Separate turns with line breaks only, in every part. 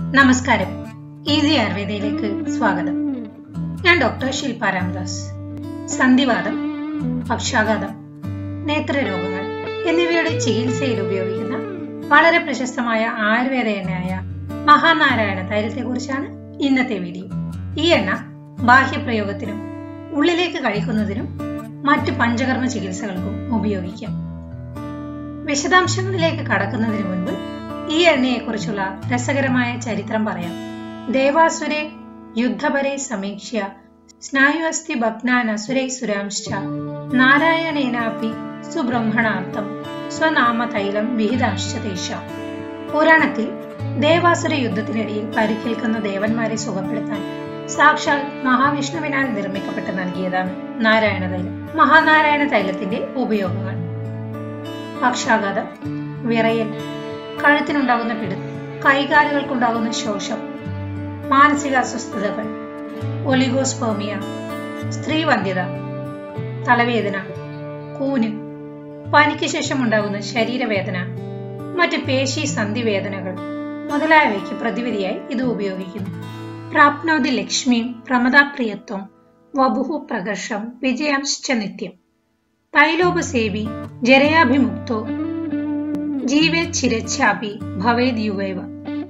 നമസ്കാരം ഈസി ആയുർവേദയിലേക്ക് സ്വാഗതം ഞാൻ ഡോക്ടർ ശില്പ രാംദാസ് സന്ധിവാദം പക്ഷാഘാതം നേത്രരോഗങ്ങൾ എന്നിവയുടെ ചികിത്സയിൽ ഉപയോഗിക്കുന്ന വളരെ പ്രശസ്തമായ ആയുർവേദ എണ്ണയായ മഹാനാരായണ തൈലത്തെ കുറിച്ചാണ് ഇന്നത്തെ വീഡിയോ ഈ എണ്ണ ബാഹ്യപ്രയോഗത്തിനും ഉള്ളിലേക്ക് കഴിക്കുന്നതിനും മറ്റ് പഞ്ചകർമ്മ ചികിത്സകൾക്കും ഉപയോഗിക്കാം വിശദാംശങ്ങളിലേക്ക് കടക്കുന്നതിന് മുൻപ് ഈ എണ്ണയെക്കുറിച്ചുള്ള രസകരമായ ചരിത്രം പറയാം ദേവാസുരെ യുദ്ധപരെ സമീക്ഷ്യ സ്നായുഅസ്ഥി ഭഗ്നാനസുരൈ സുരാംശ്ച നാരായണേനാപി സുബ്രഹ്മണാർത്ഥം സ്വനാമ തൈലം വിഹിതാംശ്ച തേഷാം പുരാണത്തിൽ ദേവാസുര യുദ്ധത്തിനിടയിൽ പരിക്കേൽക്കുന്ന ദേവന്മാരെ സുഖപ്പെടുത്താൻ സാക്ഷാൽ മഹാവിഷ്ണുവിനാൽ നിർമ്മിക്കപ്പെട്ട് നൽകിയതാണ് നാരായണ തൈലം മഹാനാരായണ തൈലത്തിന്റെ ഉപയോഗങ്ങൾ പക്ഷാഘാതം വിറയൽ കഴുത്തിനുണ്ടാകുന്ന പിടുത്തം കൈകാലുകൾക്കുണ്ടാകുന്ന ശോഷം മാനസിക അസ്വസ്ഥതകൾ ഒലിഗോസ്പേമിയ സ്ത്രീവന്ധ്യത തലവേദന കൂന് പനിക്ക് ശേഷം ഉണ്ടാകുന്ന ശരീരവേദന മറ്റ് പേശി സന്ധിവേദനകൾ മുതലായവയ്ക്ക് പ്രതിവിധിയായി ഇത് ഉപയോഗിക്കുന്നു പ്രാപ്നോതി ലക്ഷ്മിയും പ്രമദാപ്രിയത്വം വബുഹു പ്രകർഷം വിജയാംശ്ച നിത്യം തൈലോപസേവി ജരയാഭിമുക്തോ ജീവേ ചിരച്ചാപി ഭവേദ് യുവൈവ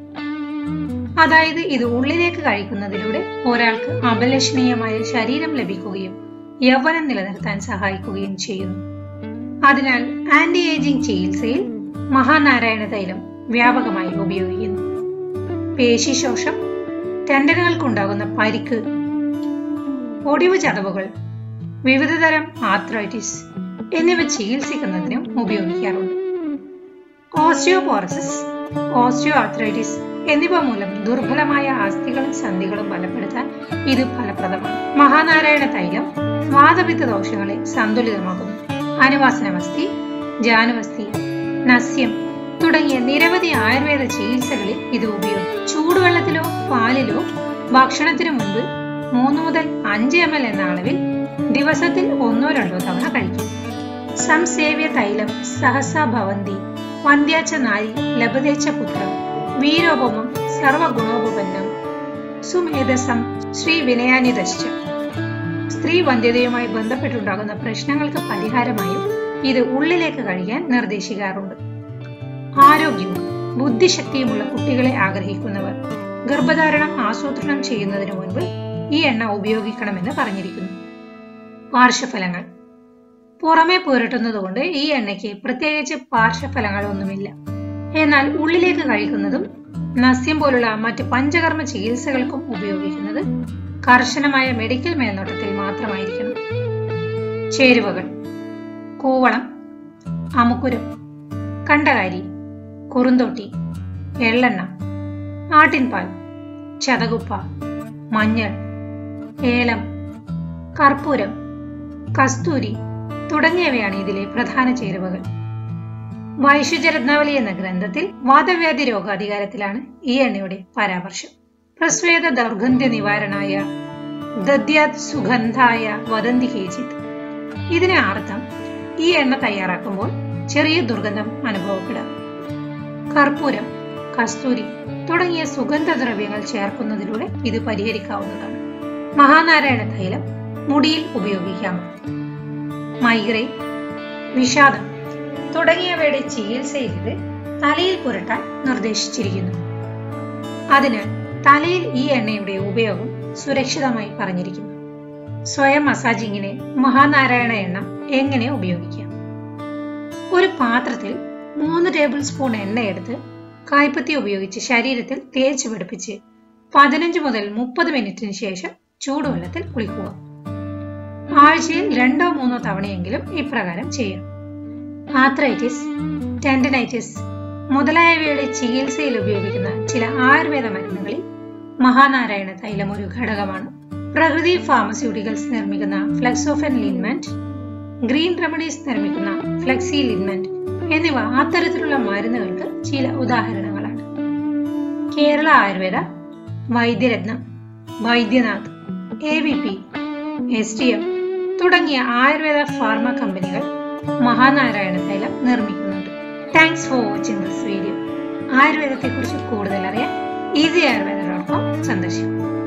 അതായത് ഇത് ഉള്ളിലേക്ക് കഴിക്കുന്നതിലൂടെ ഒരാൾക്ക് അപലഷണീയമായ ശരീരം ലഭിക്കുകയും യൗവനം നിലനിർത്താൻ സഹായിക്കുകയും ചെയ്യുന്നു അതിനാൽ ആന്റി ഏജിംഗ് ചികിത്സയിൽ മഹാനാരായണ തൈലം വ്യാപകമായി ഉപയോഗിക്കുന്നു പേശിശോഷം ടെൻഡനുകൾക്കുണ്ടാകുന്ന പരിക്ക് ഒടിവ് ചതവുകൾ വിവിധതരം ആർത്രൈറ്റിസ് എന്നിവ ചികിത്സിക്കുന്നതിനും ഉപയോഗിക്കാറുണ്ട് ഓസ്റ്റിയോപോറസിസ് ഓസ്റ്റിയോ ആർത്രൈറ്റിസ് എന്നിവ മൂലം ദുർബലമായ അസ്ഥികളും സന്ധികളും ബലപ്പെടുത്താൻ ഇത് ഫലപ്രദമാണ് മഹാനാരായണ തൈലം വാതപിത്ത ദോഷങ്ങളെ സന്തുലിതമാക്കുന്നു അനുവാസനവസ്തി ജാനുവസ്തി നസ്യം തുടങ്ങിയ നിരവധി ആയുർവേദ ചികിത്സകളിൽ ഇത് ഉപയോഗിക്കും ചൂടുവെള്ളത്തിലോ പാലിലോ ഭക്ഷണത്തിനു മുൻപ് മൂന്ന് മുതൽ അഞ്ച് എം എൽ എന്ന അളവിൽ ദിവസത്തിൽ ഒന്നോ രണ്ടോ തവണ കഴിക്കും സംസേവ്യ തൈലം സഹസ ഭവന്തി വന്ധ്യാച്ച നാരി ലഭതേച്ച പുത്രം വീരോപമം സർവഗുണോപന്നം സുമേധസം ശ്രീ വിനയാനിതശ്ച സ്ത്രീ വന്ധ്യതയുമായി ബന്ധപ്പെട്ടുണ്ടാകുന്ന പ്രശ്നങ്ങൾക്ക് പരിഹാരമായും ഇത് ഉള്ളിലേക്ക് കഴിയാൻ നിർദ്ദേശിക്കാറുണ്ട് ആരോഗ്യവും ബുദ്ധിശക്തിയുമുള്ള കുട്ടികളെ ആഗ്രഹിക്കുന്നവർ ഗർഭധാരണം ആസൂത്രണം ചെയ്യുന്നതിന് മുൻപ് ഈ എണ്ണ ഉപയോഗിക്കണമെന്ന് പറഞ്ഞിരിക്കുന്നു പാർശ്വഫലങ്ങൾ പുറമെ പുരട്ടുന്നതുകൊണ്ട് ഈ എണ്ണയ്ക്ക് പ്രത്യേകിച്ച് പാർശ്വഫലങ്ങളൊന്നുമില്ല എന്നാൽ ഉള്ളിലേക്ക് കഴിക്കുന്നതും നസ്യം പോലുള്ള മറ്റ് പഞ്ചകർമ്മ ചികിത്സകൾക്കും ഉപയോഗിക്കുന്നത് കർശനമായ മെഡിക്കൽ മേൽനോട്ടത്തിൽ മാത്രമായിരിക്കണം ചേരുവകൾ കൂവളം അമുക്കുരം കണ്ടകാരി കുറുന്തോട്ടി എള്ളെണ്ണ ആട്ടിൻപാൽ ചതകുപ്പ മഞ്ഞൾ ഏലം കർപ്പൂരം കസ്തൂരി തുടങ്ങിയവയാണ് ഇതിലെ പ്രധാന ചേരുവകൾ വൈശുചരത്നാവലി എന്ന ഗ്രന്ഥത്തിൽ വാദവ്യാധി രോഗാധികാരത്തിലാണ് ഈ എണ്ണയുടെ പരാമർശം പ്രസ്വേദ ദൗർഗന്ധ്യ നിവാരണായ ദദ്യാത് സുഗന്ധായ വദന്തി കേചിത് ഇതിനെ അർത്ഥം ഈ എണ്ണ തയ്യാറാക്കുമ്പോൾ ചെറിയ ദുർഗന്ധം അനുഭവപ്പെടാം കർപ്പൂരം കസ്തൂരി തുടങ്ങിയ സുഗന്ധദ്രവ്യങ്ങൾ ചേർക്കുന്നതിലൂടെ ഇത് പരിഹരിക്കാവുന്നതാണ് മഹാനാരായണ തൈലം മുടിയിൽ ഉപയോഗിക്കാമോ മൈഗ്രെയിൻ വിഷാദം തുടങ്ങിയവയുടെ ചികിത്സയിൽ ഇത് തലയിൽ പുരട്ടാൻ നിർദ്ദേശിച്ചിരിക്കുന്നു അതിനാൽ തലയിൽ ഈ എണ്ണയുടെ ഉപയോഗം സുരക്ഷിതമായി പറഞ്ഞിരിക്കുന്നു സ്വയം മസാജിങ്ങിന് മഹാനാരായണ എണ്ണ എങ്ങനെ ഉപയോഗിക്കാം ഒരു പാത്രത്തിൽ മൂന്ന് ടേബിൾ സ്പൂൺ എണ്ണ എടുത്ത് കായ്പത്തി ഉപയോഗിച്ച് ശരീരത്തിൽ തേച്ച് പിടിപ്പിച്ച് പതിനഞ്ച് മുതൽ മുപ്പത് മിനിറ്റിന് ശേഷം ചൂടുവെള്ളത്തിൽ കുളിക്കുക ആഴ്ചയിൽ രണ്ടോ മൂന്നോ തവണയെങ്കിലും ഇപ്രകാരം ചെയ്യണം ആത്രൈറ്റിസ് ടെൻഡനൈറ്റിസ് മുതലായവയുടെ ചികിത്സയിൽ ഉപയോഗിക്കുന്ന ചില ആയുർവേദ മരുന്നുകളിൽ മഹാനാരായണ തൈലം ഒരു ഘടകമാണ് പ്രകൃതി ഫാർമസ്യൂട്ടിക്കൽസ് നിർമ്മിക്കുന്ന ഫ്ലെക്സോഫെൻ ലിൻമെന്റ് ഗ്രീൻ റെമഡീസ് നിർമ്മിക്കുന്ന ഫ്ലെക്സി ലിൻമെന്റ് എന്നിവ അത്തരത്തിലുള്ള മരുന്നുകൾക്ക് ചില ഉദാഹരണങ്ങളാണ് Kerala Ayurveda Vaidyaratnam Vaidyanath A V P S T M തുടങ്ങിയ ആയുർവേദ ഫാർമ കമ്പനികൾ മഹാനാരായണ തൈലം നിർമ്മിക്കുന്നുണ്ട് thanks for watching this video ആയുർവേദത്തെക്കുറിച്ച് കൂടുതൽ അറിയാൻ ഈസി ആയുർവേദ ഡോട്ട് കോം സന്ദർശിക്കും